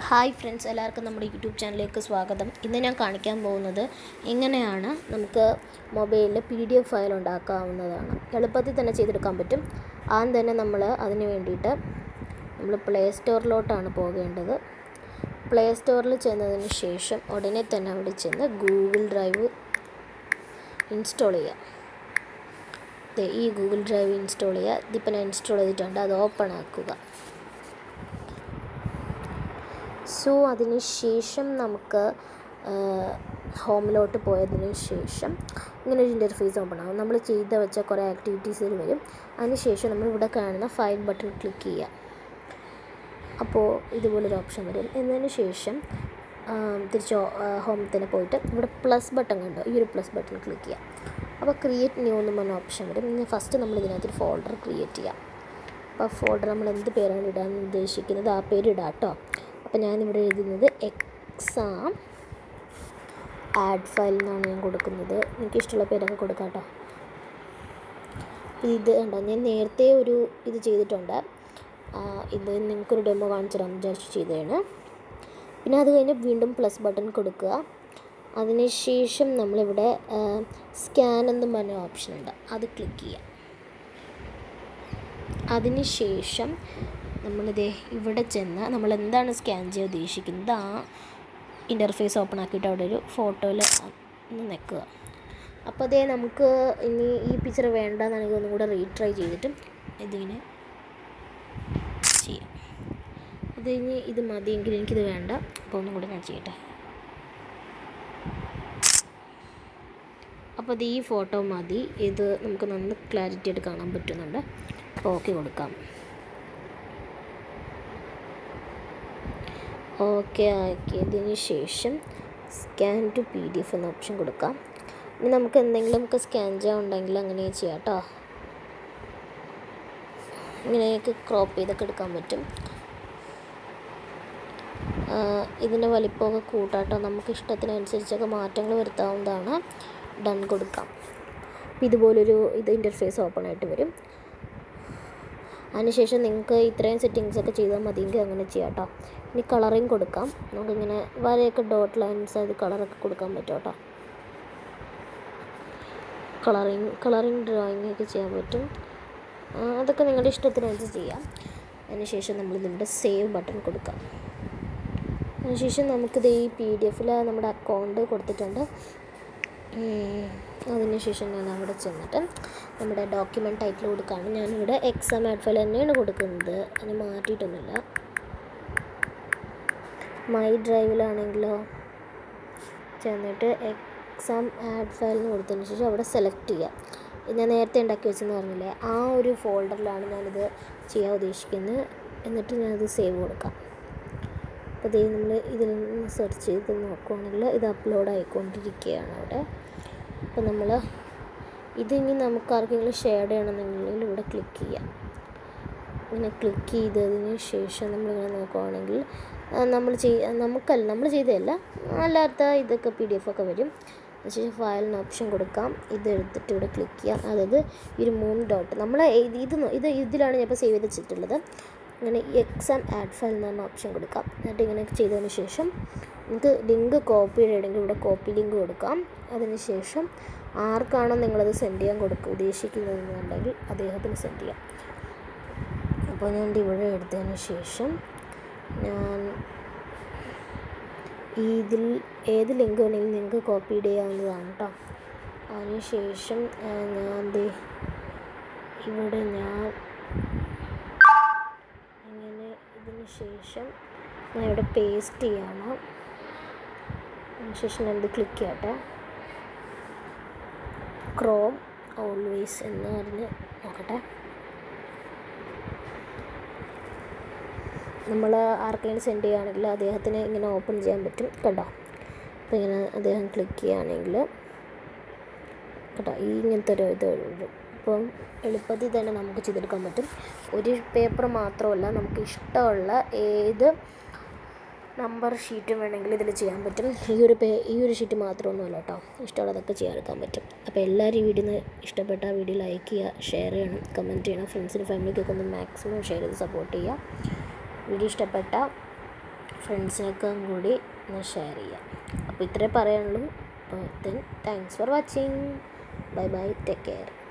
hi friends എല്ലാവർക്കും നമ്മുടെ YouTube ചാനലിലേക്ക് സ്വാഗതം ഇന്ന് ഞാൻ കാണിക്കാൻ പോകുന്നത് എങ്ങനെയാണ് നമുക്ക് മൊബൈലിൽ പി ഡി എഫ് ഫയൽ ഉണ്ടാക്കാവുന്നതാണ് എളുപ്പത്തിൽ തന്നെ ചെയ്തെടുക്കാൻ പറ്റും ആദ്യം തന്നെ നമ്മൾ അതിന് വേണ്ടിയിട്ട് നമ്മൾ പ്ലേ സ്റ്റോറിലോട്ടാണ് പോകേണ്ടത് പ്ലേ സ്റ്റോറിൽ ചെന്നതിന് ശേഷം ഉടനെ തന്നെ അവിടെ ചെന്ന് ഗൂഗിൾ ഡ്രൈവ് ഇൻസ്റ്റാൾ ചെയ്യുക ദേ ഈ ഗൂഗിൾ ഡ്രൈവ് ഇൻസ്റ്റാൾ ചെയ്യുക ഇതിപ്പോൾ ഞാൻ ഇൻസ്റ്റാൾ ചെയ്തിട്ടുണ്ട് അത് ഓപ്പൺ ആക്കുക സോ അതിന് ശേഷം നമുക്ക് ഹോമിലോട്ട് പോയതിന് ശേഷം ഇങ്ങനെ ഒരു ഇൻ്റർഫേസ് ഓപ്പൺ ആകും നമ്മൾ ചെയ്ത് വെച്ച കുറേ ആക്ടിവിറ്റീസിൽ വരും അതിന് ശേഷം നമ്മൾ ഇവിടെ കാണുന്ന ഫയൽ ബട്ടൺ ക്ലിക്ക് ചെയ്യുക അപ്പോൾ ഇതുപോലൊരു ഓപ്ഷൻ വരും എന്നതിന് ശേഷം തിരിച്ച് ഹോമിൽ തന്നെ പോയിട്ട് ഇവിടെ പ്ലസ് ബട്ടൺ കണ്ടോ ഈ ഒരു പ്ലസ് ബട്ടൺ ക്ലിക്ക് ചെയ്യുക അപ്പോൾ ക്രിയേറ്റ് ന്യൂ എന്ന് പറഞ്ഞ ഓപ്ഷൻ വരും ഇനി ഫസ്റ്റ് നമ്മൾ ഇതിനകത്തൊരു ഫോൾഡർ ക്രിയേറ്റ് ചെയ്യാം അപ്പോൾ ഫോൾഡർ നമ്മൾ എന്ത് പേരാണ് ഇടാൻ ഉദ്ദേശിക്കുന്നത് ആ പേര് ഇടാം കേട്ടോ അപ്പോൾ ഞാനിവിടെ എഴുതുന്നത് എക്സാം ആഡ് ഫയൽ എന്നാണ് ഞാൻ കൊടുക്കുന്നത് എനിക്കിഷ്ടമുള്ള പേരൊക്കെ കൊടുക്കാം കേട്ടോ ഇത് കണ്ടോ ഞാൻ നേരത്തെ ഒരു ഇത് ചെയ്തിട്ടുണ്ട് ഇത് നിങ്ങൾക്കൊരു ഡെമോ കാണിച്ചു തരാം വിചാരിച്ച് ചെയ്തതാണ് പിന്നെ അത് കഴിഞ്ഞ് വീണ്ടും പ്ലസ് ബട്ടൺ കൊടുക്കുക അതിനുശേഷം നമ്മളിവിടെ സ്കാൻ എന്നും പറഞ്ഞ ഓപ്ഷൻ ഉണ്ട് അത് ക്ലിക്ക് ചെയ്യാം അതിനുശേഷം നമ്മളിതേ ഇവിടെ ചെന്ന് നമ്മൾ എന്താണ് സ്കാൻ ചെയ്യാൻ ഉദ്ദേശിക്കുന്നത് ആ ഇൻ്റർഫേസ് ഓപ്പൺ ആക്കിയിട്ട് അവിടെ ഒരു ഫോട്ടോയിൽ ഒന്ന് നിൽക്കുക അപ്പോൾ അതേ നമുക്ക് ഇനി ഈ പിക്ചർ വേണ്ടെന്നാണെങ്കിൽ ഒന്നും കൂടെ റീട്രൈ ചെയ്തിട്ട് ഇതിങ്ങനെ ചെയ്യാം അത് കഴിഞ്ഞ് ഇത് മതിയെങ്കിൽ എനിക്കിത് വേണ്ട അപ്പോൾ ഒന്നും കൂടെ ഞാൻ ചെയ്യട്ടെ അപ്പോൾ അത് ഈ ഫോട്ടോ മതി ഇത് നമുക്ക് നന്ന ക്ലാരിറ്റി ആയിട്ട് കാണാൻ പറ്റുന്നുണ്ട് അപ്പോൾ ഓക്കെ കൊടുക്കാം ഓക്കെ ആക്കിയതിന് ശേഷം scan to P D F എന്ന ഓപ്ഷൻ കൊടുക്കാം ഇനി നമുക്ക് എന്തെങ്കിലും നമുക്ക് സ്കാൻ ചെയ്യാൻ ഉണ്ടെങ്കിൽ അങ്ങനെ ചെയ്യാം കേട്ടോ ഇങ്ങനെയൊക്കെ ക്രോപ്പ് ചെയ്തൊക്കെ എടുക്കാൻ പറ്റും ഇതിൻ്റെ വലിപ്പമൊക്കെ കൂട്ടാട്ടോ നമുക്ക് ഇഷ്ടത്തിനനുസരിച്ചൊക്കെ മാറ്റങ്ങൾ വരുത്താവുന്നതാണ് ഡൺ കൊടുക്കാം അപ്പോൾ ഇതുപോലൊരു ഇത് ഇൻ്റർഫേസ് ഓപ്പൺ ആയിട്ട് വരും അതിനുശേഷം നിങ്ങൾക്ക് ഇത്രയും സെറ്റിങ്സ് ഒക്കെ ചെയ്താൽ മതിയെങ്കിൽ അങ്ങനെ ചെയ്യാം കേട്ടോ ഇനി കളറിങ് കൊടുക്കാം നമുക്കിങ്ങനെ വരെയൊക്കെ ഡോട്ട് ലൈൻസ് അത് കളറൊക്കെ കൊടുക്കാൻ പറ്റും കേട്ടോ കളറിങ് കളറിങ് ഡ്രോയിങ് ഒക്കെ ചെയ്യാൻ പറ്റും അതൊക്കെ നിങ്ങളുടെ ഇഷ്ടത്തിനനുസരിച്ച് ചെയ്യാം അതിനുശേഷം നമ്മൾ ഇതിൻ്റെ സേവ് ബട്ടൺ കൊടുക്കാം അതിനുശേഷം നമുക്കിത് ഈ പി ഡി എഫിൽ നമ്മുടെ അക്കൗണ്ട് കൊടുത്തിട്ടുണ്ട് അതിനുശേഷം ഞാൻ അവിടെ ചെന്നിട്ട് നമ്മുടെ ഡോക്യുമെൻ്റ് ടൈറ്റിൽ കൊടുക്കുകയാണ് ഞാനിവിടെ എക്സാം ആഡ് ഫയൽ തന്നെയാണ് കൊടുക്കുന്നത് അതിന് മാറ്റിയിട്ടൊന്നുമില്ല മൈ ഡ്രൈവിലാണെങ്കിലോ ചെന്നിട്ട് എക്സാം ആഡ് ഫയൽ എന്ന് കൊടുത്തതിന് ശേഷം അവിടെ സെലക്ട് ചെയ്യുക ഞാൻ നേരത്തെ ഉണ്ടാക്കി വെച്ചെന്ന് പറഞ്ഞില്ലേ ആ ഒരു ഫോൾഡറിലാണ് ഞാനിത് ചെയ്യാൻ ഉദ്ദേശിക്കുന്നത് എന്നിട്ട് ഞാനത് സേവ് കൊടുക്കാം അപ്പോൾ ഇതേ നമ്മൾ ഇതിൽ നിന്ന് സെർച്ച് ചെയ്ത് നോക്കുവാണെങ്കിൽ ഇത് അപ്ലോഡ് ആയിക്കൊണ്ടിരിക്കുകയാണ് അവിടെ അപ്പോൾ നമ്മൾ ഇതിനി നമുക്ക് ആർക്കെങ്കിലും ഷെയർ ചെയ്യണമെന്നുണ്ടെങ്കിൽ ഇവിടെ ക്ലിക്ക് ചെയ്യാം ഇങ്ങനെ ക്ലിക്ക് ചെയ്തതിന് ശേഷം നമ്മളിങ്ങനെ നോക്കുവാണെങ്കിൽ നമ്മൾ ചെയ് നമുക്കല്ല നമ്മൾ ചെയ്തതല്ല അല്ലാത്ത ഇതൊക്കെ പി ഡി എഫ് ഒക്കെ വരും അതിനുശേഷം ഫയലിന് ഓപ്ഷൻ കൊടുക്കാം ഇത് എടുത്തിട്ട് ഇവിടെ ക്ലിക്ക് ചെയ്യാം അതായത് ഈ ഒരു മൂന്ന് ഡോട്ട് നമ്മൾ ഇത് ഇത് ഇതിലാണ് ഞാൻ ഇപ്പോൾ സേവ് ചെയ്ത് വെച്ചിട്ടുള്ളത് ഇങ്ങനെ എക്സാം ആഡ് ഫയൽ എന്ന് പറഞ്ഞ ഓപ്ഷൻ കൊടുക്കാം എന്നിട്ട് ഇങ്ങനെ ചെയ്തതിന് ശേഷം നിങ്ങൾക്ക് ലിങ്ക് കോപ്പി ചെയ്യണമെങ്കിൽ ഇവിടെ കോപ്പി ലിങ്ക് കൊടുക്കാം അതിനുശേഷം ആർക്കാണോ നിങ്ങളത് സെൻഡ് ചെയ്യാൻ കൊടുക്കുക ഉദ്ദേശിക്കുന്നതെന്നുണ്ടെങ്കിൽ അദ്ദേഹത്തിന് സെൻഡ് ചെയ്യാം അപ്പോൾ ഞാൻ ഇവിടെ എടുത്തതിന് ശേഷം ഞാൻ ഇതിൽ ഏത് ലിങ്ക് വേണമെങ്കിലും നിങ്ങൾക്ക് കോപ്പി ചെയ്യാവുന്നതാണ് കേട്ടോ അതിനുശേഷം ഞാൻ ഇവിടെ ഞാൻ ഇങ്ങനെ ഇതിന് ശേഷം ഞാൻ ഇവിടെ പേസ്റ്റ് ചെയ്യണം അതിനുശേഷം ഞാൻ ഇത് ക്ലിക്ക് ചെയ്യട്ടെ ക്രോം ഓൾവേസ് എന്ന് പറഞ്ഞ് നോക്കട്ടെ നമ്മൾ ആർക്കെങ്കിലും സെൻഡ് ചെയ്യുകയാണെങ്കിൽ അദ്ദേഹത്തിന് ഇങ്ങനെ ഓപ്പൺ ചെയ്യാൻ പറ്റും കേട്ടോ അപ്പോൾ ഇങ്ങനെ അദ്ദേഹം ക്ലിക്ക് ചെയ്യുകയാണെങ്കിൽ കേട്ടോ ഈ ഇങ്ങനത്തെ ഒരു ഇത് വരും അപ്പം എളുപ്പത്തിൽ തന്നെ നമുക്ക് ചെയ്തെടുക്കാൻ പറ്റും ഒരു പേപ്പർ മാത്രമല്ല നമുക്ക് ഇഷ്ടമുള്ള ഏത് നമ്പർ ഷീറ്റ് വേണമെങ്കിൽ ഇതിൽ ചെയ്യാൻ പറ്റും ഈ ഒരു പേ ഈ ഒരു ഷീറ്റ് മാത്രമൊന്നുമല്ല കേട്ടോ ഇഷ്ടമുള്ളതൊക്കെ ചെയ്യാനെടുക്കാൻ പറ്റും അപ്പോൾ എല്ലാവരും ഈ വീഡിയോ ഇഷ്ടപ്പെട്ട വീഡിയോ ലൈക്ക് ചെയ്യുക ഷെയർ ചെയ്യണം കമൻറ്റ് ചെയ്യണം ഫ്രണ്ട്സിനും ഫാമിലിക്കൊക്കെ ഒന്ന് മാക്സിമം ഷെയർ ചെയ്ത് സപ്പോർട്ട് ചെയ്യുക വീഡിയോ ഇഷ്ടപ്പെട്ട ഫ്രണ്ട്സിനൊക്കെ കൂടി ഒന്ന് ഷെയർ ചെയ്യാം അപ്പോൾ ഇത്രേ പറയാനുള്ളൂ അപ്പോൾ then thanks for watching bye bye take care